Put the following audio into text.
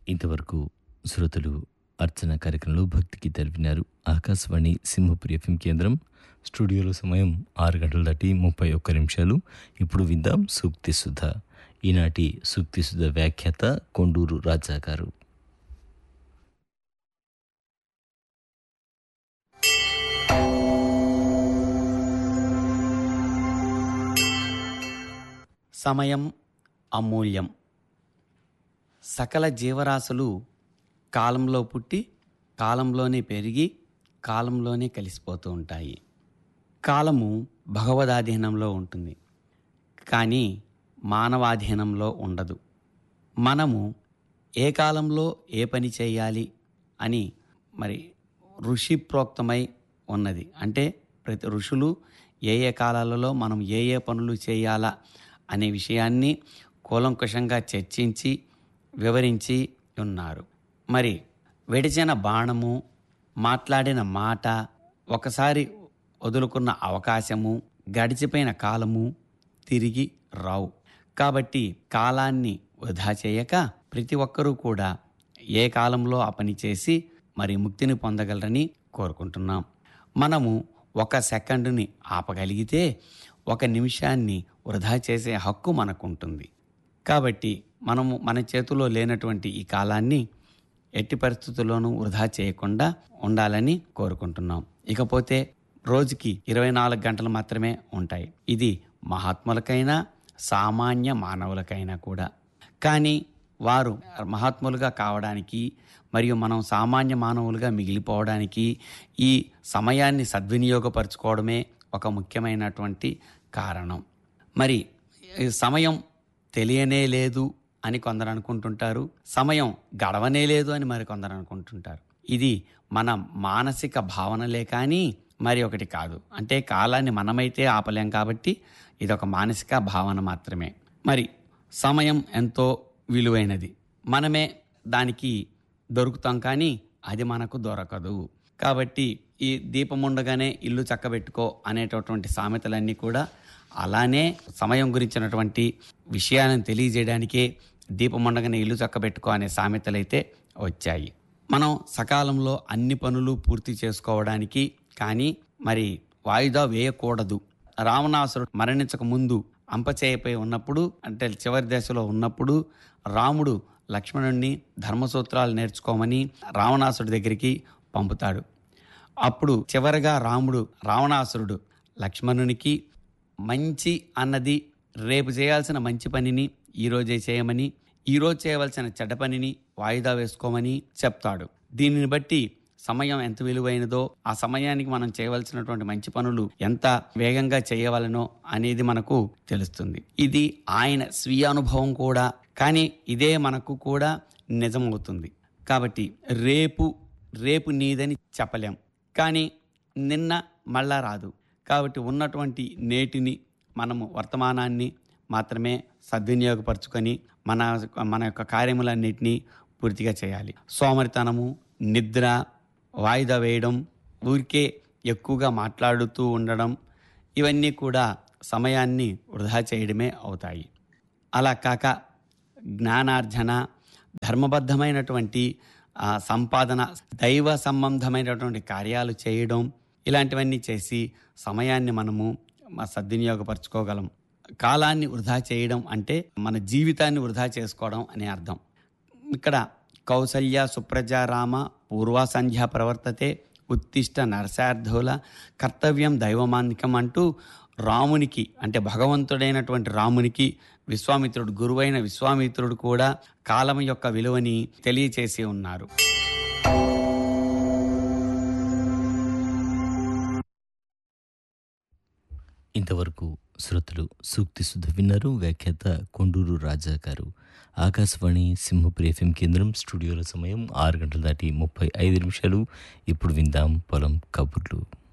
ఇంతవరకు శ్రోతలు అర్చన కార్యక్రమంలో భక్తి గీతాలు విన్నారు ఆకాశవాణి సింహపురి ఎఫ్ఎం కేంద్రం స్టూడియోలో సమయం ఆరు గంటల దాటి ముప్పై ఒక్క నిమిషాలు ఇప్పుడు విందాం సూక్తి సుధ ఈనాటి సూక్తి సుధ వ్యాఖ్యాత కొండూరు రాజా గారు సమయం అమూల్యం సకల జీవరాశులు కాలంలో పుట్టి కాలంలోనే పెరిగి కాలంలోనే కలిసిపోతూ ఉంటాయి కాలము భగవదాధీనంలో ఉంటుంది కానీ మానవాధీనంలో ఉండదు మనము ఏ కాలంలో ఏ పని చేయాలి అని మరి ఋషి ప్రోక్తమై ఉన్నది అంటే ప్రతి ఋషులు ఏ ఏ కాలాలలో మనం ఏ ఏ పనులు చేయాలా అనే విషయాన్ని కూలంకుషంగా చర్చించి వివరించి ఉన్నారు మరి వెడిచిన బాణము మాట్లాడిన మాట ఒకసారి వదులుకున్న అవకాశము గడిచిపోయిన కాలము తిరిగి రావు కాబట్టి కాలాన్ని వృధా చేయక ప్రతి ఒక్కరూ కూడా ఏ కాలంలో ఆ పని చేసి మరి ముక్తిని పొందగలరని కోరుకుంటున్నాం మనము ఒక సెకండుని ఆపగలిగితే ఒక నిమిషాన్ని వృధా చేసే హక్కు మనకుంటుంది కాబట్టి మనము మన చేతిలో లేనటువంటి ఈ కాలాన్ని ఎట్టి పరిస్థితుల్లోనూ వృధా చేయకుండా ఉండాలని కోరుకుంటున్నాం ఇకపోతే రోజుకి ఇరవై నాలుగు గంటలు మాత్రమే ఉంటాయి ఇది మహాత్ములకైనా సామాన్య మానవులకైనా కూడా కానీ వారు మహాత్ములుగా కావడానికి మరియు మనం సామాన్య మానవులుగా మిగిలిపోవడానికి ఈ సమయాన్ని సద్వినియోగపరచుకోవడమే ఒక ముఖ్యమైనటువంటి కారణం మరి ఈ సమయం తెలియనే లేదు అని కొందరు అనుకుంటుంటారు సమయం గడవనే లేదు అని మరి కొందరు అనుకుంటుంటారు ఇది మన మానసిక భావనలే కానీ మరి ఒకటి కాదు అంటే కాలాన్ని మనమైతే ఆపలేం కాబట్టి ఇది ఒక మానసిక భావన మాత్రమే మరి సమయం ఎంతో విలువైనది మనమే దానికి దొరుకుతాం కానీ అది మనకు దొరకదు కాబట్టి ఈ దీపం ఉండగానే ఇల్లు చక్కబెట్టుకో అనేటటువంటి సామెతలన్నీ కూడా అలానే సమయం గురించినటువంటి విషయాలను తెలియజేయడానికే దీపం ఉండగానే ఇల్లు చక్కబెట్టుకో అనే సామెతలైతే వచ్చాయి మనం సకాలంలో అన్ని పనులు పూర్తి చేసుకోవడానికి కానీ మరి వాయిదా వేయకూడదు రావణాసురుడు మరణించక ముందు అంపచేయపై ఉన్నప్పుడు అంటే చివరి దశలో ఉన్నప్పుడు రాముడు లక్ష్మణుణ్ణి ధర్మసూత్రాలు నేర్చుకోమని రావణాసుడి దగ్గరికి పంపుతాడు అప్పుడు చివరగా రాముడు రావణాసురుడు లక్ష్మణునికి మంచి అన్నది రేపు చేయాల్సిన మంచి పనిని ఈరోజే చేయమని ఈరోజు చేయవలసిన చెడ్డ పనిని వాయిదా వేసుకోమని చెప్తాడు దీనిని బట్టి సమయం ఎంత విలువైనదో ఆ సమయానికి మనం చేయవలసినటువంటి మంచి పనులు ఎంత వేగంగా చేయవలనో అనేది మనకు తెలుస్తుంది ఇది ఆయన స్వీయ అనుభవం కూడా కానీ ఇదే మనకు కూడా నిజమవుతుంది కాబట్టి రేపు రేపు నీదని చెప్పలేం కానీ నిన్న మళ్ళా రాదు కాబట్టి ఉన్నటువంటి నేటిని మనము వర్తమానాన్ని మాత్రమే సద్వినియోగపరచుకొని మన మన యొక్క కార్యములన్నిటినీ పూర్తిగా చేయాలి సోమరితనము నిద్ర వాయిదా వేయడం ఊరికే ఎక్కువగా మాట్లాడుతూ ఉండడం ఇవన్నీ కూడా సమయాన్ని వృధా చేయడమే అవుతాయి అలా కాక జ్ఞానార్జన ధర్మబద్ధమైనటువంటి ఆ, సంపాదన దైవ సంబంధమైనటువంటి కార్యాలు చేయడం ఇలాంటివన్నీ చేసి సమయాన్ని మనము మ- సద్వినియోగపరచుకోగలం కాలాన్ని వృధా చేయడం అంటే మన జీవితాన్ని వృధా చేసుకోవడం అనే అర్థం ఇక్కడ కౌసల్య సుప్రజ రామ పూర్వ సంధ్య ప్రవర్తతే ఉత్తిష్ట నరసార్థుల కర్తవ్యం దైవమాన్నికం అంటూ రామునికి అంటే భగవంతుడైనటువంటి రామునికి విశ్వామిత్రుడు గురువైన విశ్వామిత్రుడు కూడా కాలం యొక్క విలువని తెలియచేసి ఉన్నారు ఇంతవరకు శ్రోతలు సూక్తి సుధ విన్నారు వ్యాఖ్యాత కొండూరు రాజా గారు ఆకాశవాణి సింహపురి ఎఫ్ఎం కేంద్రం స్టూడియోల సమయం ఆరు గంటల దాటి ముప్పై ఐదు నిమిషాలు ఇప్పుడు విందాం పొలం కబుర్లు